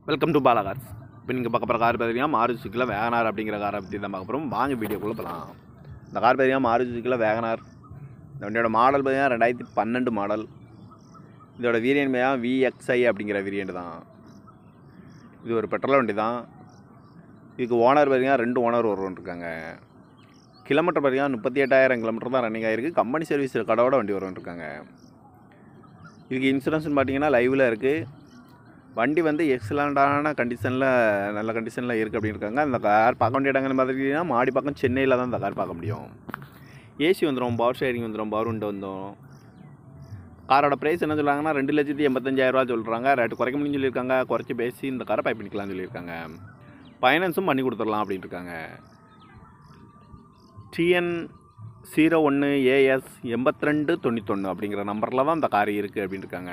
welcome to Bala cars இப்போ நீங்கள் பார்க்க போகிற கார் பார்த்தீங்கன்னா மாருதி சுக்கில் வேகனார் அப்படிங்கிற காரை பற்றி தான் பார்க்க போகிறோம் வாங்க வீடியோக்குள்ளே போகலாம் இந்த கார் பார்த்தீங்கன்னா மாருதி சுக்கில் வேகனார் இந்த வண்டியோட மாடல் பார்த்தீங்கன்னா ரெண்டாயிரத்தி பன்னெண்டு மாடல் இதோட வேரியன்ட் பார்த்தீங்கன்னா விஎக்ஸ்ஐ அப்படிங்கிற வேரியண்ட் தான் இது ஒரு பெட்ரோல் வண்டி தான் இதுக்கு ஓனர் பார்த்தீங்கன்னா ரெண்டு ஓனர் ஒருவன் இருக்காங்க கிலோமீட்டர் பார்த்தீங்கன்னா முப்பத்தி எட்டாயிரம் கிலோமீட்டர் தான் ரன்னிங் ஆகிருக்கு கம்பெனி சர்வீஸ் கடவோட வண்டி வருவன் இருக்காங்க இதுக்கு இன்சூரன்ஸ்னு பார்த்தீங்கன்னா லைவில் இருக்குது வண்டி வந்து எக்ஸலண்ட்டான கண்டிஷனில் நல்ல கண்டிஷனில் இருக்குது அப்படின்னு இருக்காங்க அந்த கார் பார்க்க வேண்டிய இடங்கள் பார்த்தீங்கன்னா மாடி பக்கம் சென்னையில் தான் இந்த கார் பார்க்க முடியும் ஏசி வந்துடும் பவர் ஷேரிங் வந்துடும் பவர் விண்டோ வந்துடும் காரோட ப்ரைஸ் என்ன சொல்கிறாங்கன்னா ரெண்டு லட்சத்தி எண்பத்தஞ்சாயிரரூவா சொல்கிறாங்க ரேட்டு குறைக்க முடியும்னு சொல்லியிருக்காங்க குறைச்சி பேசி இந்த காரை பை பண்ணிக்கலாம்னு சொல்லியிருக்காங்க ஃபைனான்ஸும் பண்ணி கொடுத்துடலாம் அப்படின்னு இருக்காங்க டிஎன் ஜீரோ ஒன்று ஏஎஸ் எண்பத்தி ரெண்டு தொண்ணூத்தொன்று அப்படிங்கிற நம்பரில் தான் இந்த கார் இருக்குது அப்படின்னு இருக்காங்க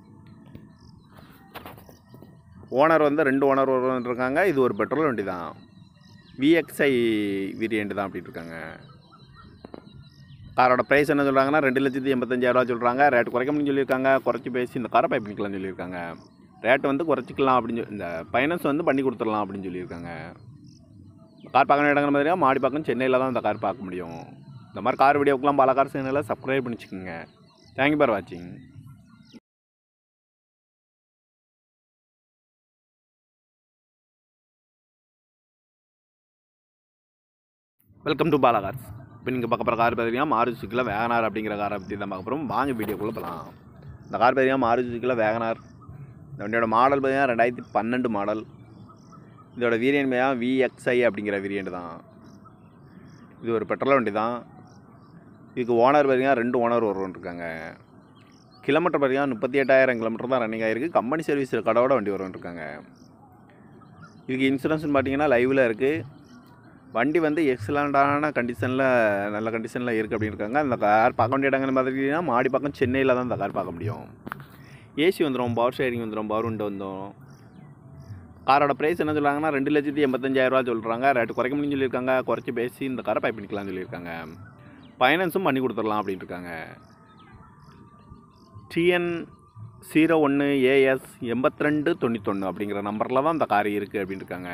ஓனர் வந்து ரெண்டு ஓனர் ஒருவன் இருக்காங்க இது ஒரு பெட்ரோல் வண்டி தான் விஎக்ஸ்ஐ வேரியண்ட் தான் அப்படின்னு இருக்காங்க காரோட ப்ரைஸ் என்ன சொல்கிறாங்கன்னா ரெண்டு லட்சத்தி எண்பத்தஞ்சாயிரரூவா சொல்கிறாங்க ரேட் குறைக்க முடியும்னு சொல்லியிருக்காங்க குறைச்சி பேசி இந்த காரை பை பண்ணிக்கலாம்னு சொல்லியிருக்காங்க ரேட் வந்து குறைச்சிக்கலாம் அப்படின்னு சொல்லி இந்த ஃபைனான்ஸ் வந்து பண்ணி கொடுத்துடலாம் அப்படின்னு சொல்லியிருக்காங்க கார் பார்க்க இடங்கள் மாதிரியா மாடி பக்கம் சென்னையில் தான் இந்த கார் பார்க்க முடியும் இந்த மாதிரி கார் வீடியோக்கெலாம் பல கார் சேனலில் சப்ஸ்கிரைப் பண்ணிச்சுக்கோங்க தேங்க்யூ ஃபார் வாட்சிங் வெல்கம் டு பாலா கார்ஸ் இப்போ நீங்கள் பார்க்க போகிற கார் பார்த்தீங்கன்னா மாருதி சுக்கில் வேகனார் அப்படிங்கிற காரை பற்றி தான் பார்க்க போகிறோம் வாங்க வீடியோக்குள்ளே போகலாம் இந்த கார் பார்த்தீங்கன்னா மாருதி சுக்கில் வேகனார் இந்த வண்டியோட மாடல் பார்த்தீங்கன்னா ரெண்டாயிரத்தி பன்னெண்டு மாடல் இதோட வேரியன்ட் பார்த்தீங்கன்னா விஎக்ஸ்ஐ அப்படிங்கிற வேரியண்ட் தான் இது ஒரு பெட்ரோல் வண்டி தான் இதுக்கு ஓனர் பார்த்தீங்கன்னா ரெண்டு ஓனர் ஒருவன் இருக்காங்க கிலோமீட்டர் பார்த்தீங்கன்னா முப்பத்தி எட்டாயிரம் கிலோமீட்டர் தான் ரன்னிங் ஆகிருக்கு கம்பெனி சர்வீஸ் கடவோட வண்டி வருவன் இருக்காங்க இதுக்கு இன்சூரன்ஸ்னு பார்த்தீங்கன்னா லைவில் இருக்குது வண்டி வந்து எக்ஸலண்ட்டான கண்டிஷனில் நல்ல கண்டிஷனில் இருக்குது அப்படின்னு இருக்காங்க அந்த கார் பார்க்க வேண்டிய இடங்கள் பார்த்தீங்கன்னா மாடி பக்கம் சென்னையில் தான் இந்த கார் பார்க்க முடியும் ஏசி வந்துடும் பவர் ஷேரிங் வந்துடும் பவர் விண்டோ வந்துடும் காரோட ப்ரைஸ் என்ன சொல்கிறாங்கன்னா ரெண்டு லட்சத்தி எண்பத்தஞ்சாயிரரூவா சொல்கிறாங்க ரேட்டு குறைக்க முடியும்னு சொல்லியிருக்காங்க குறைச்சி பேசி இந்த காரை பை பண்ணிக்கலாம்னு சொல்லியிருக்காங்க ஃபைனான்ஸும் பண்ணி கொடுத்துடலாம் அப்படின்னு இருக்காங்க டிஎன் ஜீரோ ஒன்று ஏஎஸ் எண்பத்தி ரெண்டு தொண்ணூத்தொன்று அப்படிங்கிற நம்பரில் தான் இந்த கார் இருக்குது அப்படின்னு இருக்காங்க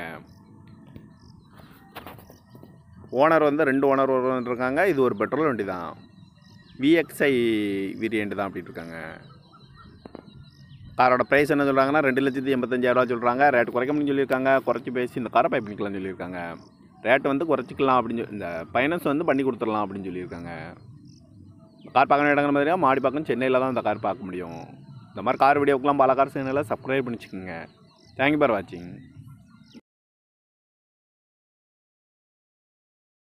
ஓனர் வந்து ரெண்டு ஓனர் ஒருவன் இருக்காங்க இது ஒரு பெட்ரோல் வண்டி தான் விஎக்ஸ்ஐ வேரியண்ட் தான் அப்படின்னு இருக்காங்க காரோட ப்ரைஸ் என்ன சொல்கிறாங்கன்னா ரெண்டு லட்சத்தி எண்பத்தஞ்சாயிரரூவா சொல்கிறாங்க ரேட் குறைக்க முடியும்னு சொல்லியிருக்காங்க குறைச்சி பேசி இந்த காரை பை பண்ணிக்கலாம்னு சொல்லியிருக்காங்க ரேட் வந்து குறைச்சிக்கலாம் அப்படின்னு சொல்லி இந்த ஃபைனான்ஸ் வந்து பண்ணி கொடுத்துடலாம் அப்படின்னு சொல்லியிருக்காங்க கார் பார்க்க வேண்டிய இடங்கள் மாதிரியா மாடி பக்கம் சென்னையில் தான் இந்த கார் பார்க்க முடியும் இந்த மாதிரி கார் வீடியோக்கெலாம் பல கார் சேனலில் சப்ஸ்கிரைப் பண்ணிச்சுக்கோங்க தேங்க்யூ ஃபார் வாட்சிங்